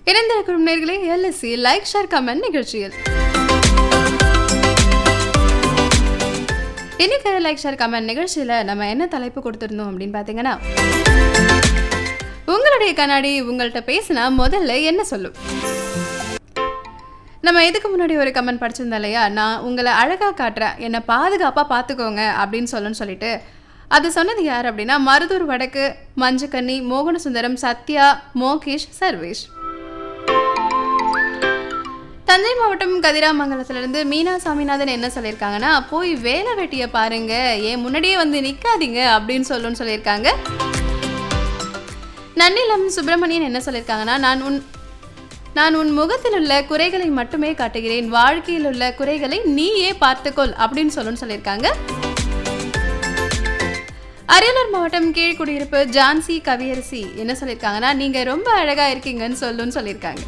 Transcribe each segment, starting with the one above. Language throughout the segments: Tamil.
இணைந்திருக்கும் நேர்களே எல்எஸ்சி லைக் ஷேர் கமெண்ட் நிகழ்ச்சியில் இன்னைக்கு லைக் ஷேர் கமெண்ட் நிகழ்ச்சியில் நம்ம என்ன தலைப்பு கொடுத்துருந்தோம் அப்படின்னு பார்த்தீங்கன்னா உங்களுடைய கண்ணாடி உங்கள்கிட்ட பேசினா முதல்ல என்ன சொல்லும் நம்ம இதுக்கு முன்னாடி ஒரு கமெண்ட் படிச்சிருந்தோம் இல்லையா நான் உங்களை அழகாக காட்டுறேன் என்னை பாதுகாப்பாக பார்த்துக்கோங்க அப்படின்னு சொல்லுன்னு சொல்லிட்டு அது சொன்னது யார் அப்படின்னா மருதூர் வடக்கு மஞ்சக்கன்னி மோகனசுந்தரம் சத்யா மோகேஷ் சர்வேஷ் தஞ்சை மாவட்டம் கதிராமங்கலத்திலிருந்து மீனா சாமிநாதன் என்ன சொல்லியிருக்காங்கன்னா போய் வேலை வெட்டியை பாருங்க ஏன் முன்னாடியே வந்து நிற்காதீங்க அப்படின்னு சொல்லுன்னு சொல்லியிருக்காங்க நன்னிலம் சுப்பிரமணியன் என்ன சொல்லியிருக்காங்கன்னா நான் உன் நான் உன் முகத்தில் உள்ள குறைகளை மட்டுமே காட்டுகிறேன் வாழ்க்கையில் உள்ள குறைகளை நீயே பார்த்துக்கொள் அப்படின்னு சொல்லுன்னு சொல்லியிருக்காங்க அரியலூர் மாவட்டம் கீழ்குடியிருப்பு ஜான்சி கவியரசி என்ன சொல்லியிருக்காங்கன்னா நீங்க ரொம்ப அழகா இருக்கீங்கன்னு சொல்லுன்னு சொல்லியிருக்காங்க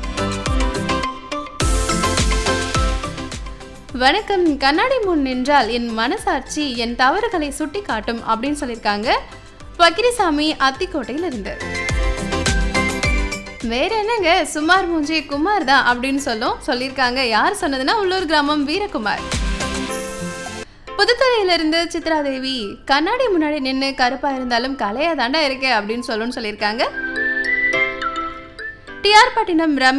வணக்கம் கண்ணாடி முன் நின்றால் என் மனசாட்சி என் தவறுகளை சுட்டி காட்டும் அப்படின்னு சொல்லியிருக்காங்க பக்கிரிசாமி அத்திக்கோட்டையில் இருந்து வேற என்னங்க சுமார் மூஞ்சி குமார் தான் அப்படின்னு சொல்லும் சொல்லியிருக்காங்க யார் சொன்னதுன்னா உள்ளூர் கிராமம் வீரகுமார் புதுத்துறையிலிருந்து சித்ராதேவி கண்ணாடி முன்னாடி நின்று கருப்பா இருந்தாலும் கலையா தாண்டா இருக்கே அப்படின்னு சொல்லுன்னு சொல்லியிருக்காங்க டிஆர் பட்டினம் ரமேஷ்